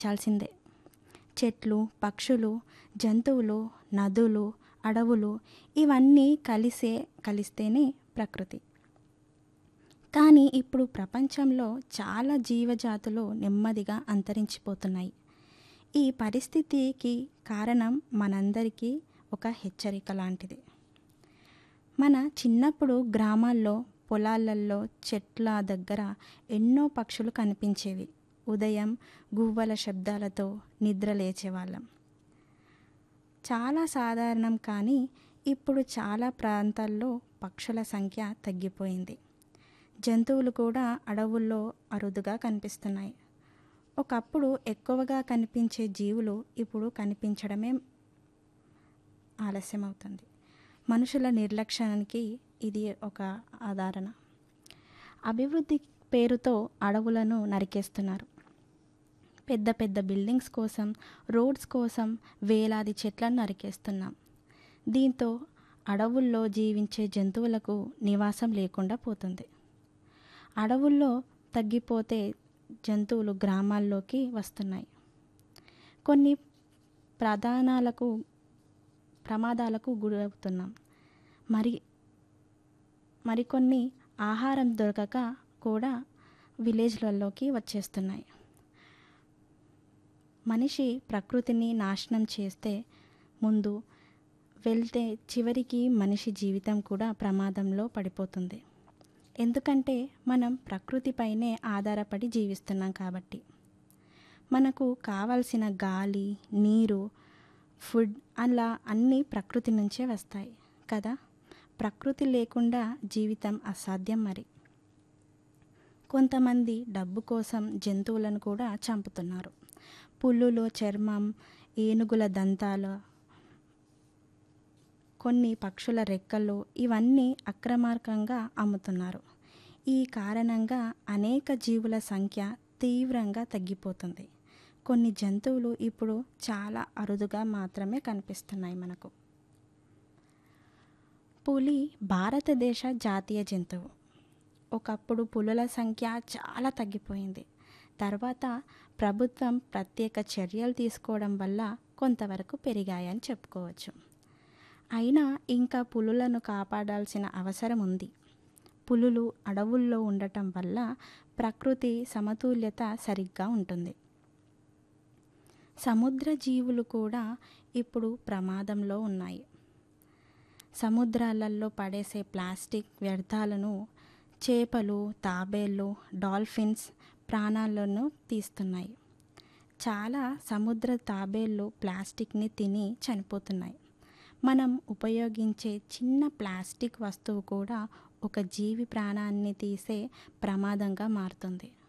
చాల్సిందే చెట్లు పక్షులు జంతువులు నదులు అడవులు ఇవన్నీ కలిసే కలిస్తేనే ప్రకృతి కానీ ఇప్పుడు ప్రపంచంలో చాలా జీవజాతులు నెమ్మదిగా అంతరించిపోతున్నాయి ఈ పరిస్థితికి కారణం మనందరికీ ఒక హెచ్చరిక లాంటిది మన చిన్నప్పుడు గ్రామాల్లో పొలాలలో చెట్ల దగ్గర ఎన్నో పక్షులు కనిపించేవి ఉదయం గువ్వల శబ్దాలతో నిద్ర లేచేవాళ్ళం చాలా సాధారణం కానీ ఇప్పుడు చాలా ప్రాంతాల్లో పక్షుల సంఖ్య తగ్గిపోయింది జంతువులు కూడా అడవుల్లో అరుదుగా కనిపిస్తున్నాయి ఒకప్పుడు ఎక్కువగా కనిపించే జీవులు ఇప్పుడు కనిపించడమే ఆలస్యం అవుతుంది మనుషుల నిర్లక్ష్యానికి ఇది ఒక ఆధారణ అభివృద్ధి పేరుతో అడవులను నరికేస్తున్నారు పెద్ద పెద్ద బిల్డింగ్స్ కోసం రోడ్స్ కోసం వేలాది చెట్లను నరికేస్తున్నాం దీంతో అడవుల్లో జీవించే జంతువులకు నివాసం లేకుండా పోతుంది అడవుల్లో తగ్గిపోతే జంతువులు గ్రామాల్లోకి వస్తున్నాయి కొన్ని ప్రధానాలకు ప్రమాదాలకు గురవుతున్నాం మరి మరికొన్ని ఆహారం దొరకక కూడా విలేజ్లలోకి వచ్చేస్తున్నాయి మనిషి ప్రకృతిని నాశనం చేస్తే ముందు వెళ్తే చివరికి మనిషి జీవితం కూడా ప్రమాదంలో పడిపోతుంది ఎందుకంటే మనం ప్రకృతిపైనే ఆధారపడి జీవిస్తున్నాం కాబట్టి మనకు కావలసిన గాలి నీరు ఫుడ్ అలా అన్నీ ప్రకృతి నుంచే వస్తాయి కదా ప్రకృతి లేకుండా జీవితం అసాధ్యం మరి కొంతమంది డబ్బు కోసం జంతువులను కూడా చంపుతున్నారు పుల్లులో చర్మం ఏనుగుల దంతాలు కొన్ని పక్షుల రెక్కలు ఇవన్నీ అక్రమార్కంగా అమ్ముతున్నారు ఈ కారణంగా అనేక జీవుల సంఖ్య తీవ్రంగా తగ్గిపోతుంది కొన్ని జంతువులు ఇప్పుడు చాలా అరుదుగా మాత్రమే కనిపిస్తున్నాయి మనకు పులి భారతదేశ జాతీయ జంతువు ఒకప్పుడు పులుల సంఖ్య చాలా తగ్గిపోయింది తర్వాత ప్రభుత్వం ప్రత్యేక చర్యలు తీసుకోవడం వల్ల కొంతవరకు పెరిగాయని చెప్పుకోవచ్చు అయినా ఇంకా పులులను కాపాడాల్సిన అవసరం ఉంది పులులు అడవుల్లో ఉండటం వల్ల ప్రకృతి సమతుల్యత సరిగ్గా ఉంటుంది సముద్ర జీవులు కూడా ఇప్పుడు ప్రమాదంలో ఉన్నాయి సముద్రాలలో పడేసే ప్లాస్టిక్ వ్యర్థాలను చేపలు తాబేళ్ళు డాల్ఫిన్స్ ప్రాణాలను తీస్తున్నాయి చాలా సముద్ర తాబేళ్ళు ప్లాస్టిక్ని తిని చనిపోతున్నాయి మనం ఉపయోగించే చిన్న ప్లాస్టిక్ వస్తువు కూడా ఒక జీవి ప్రాణాన్ని తీసే ప్రమాదంగా మారుతుంది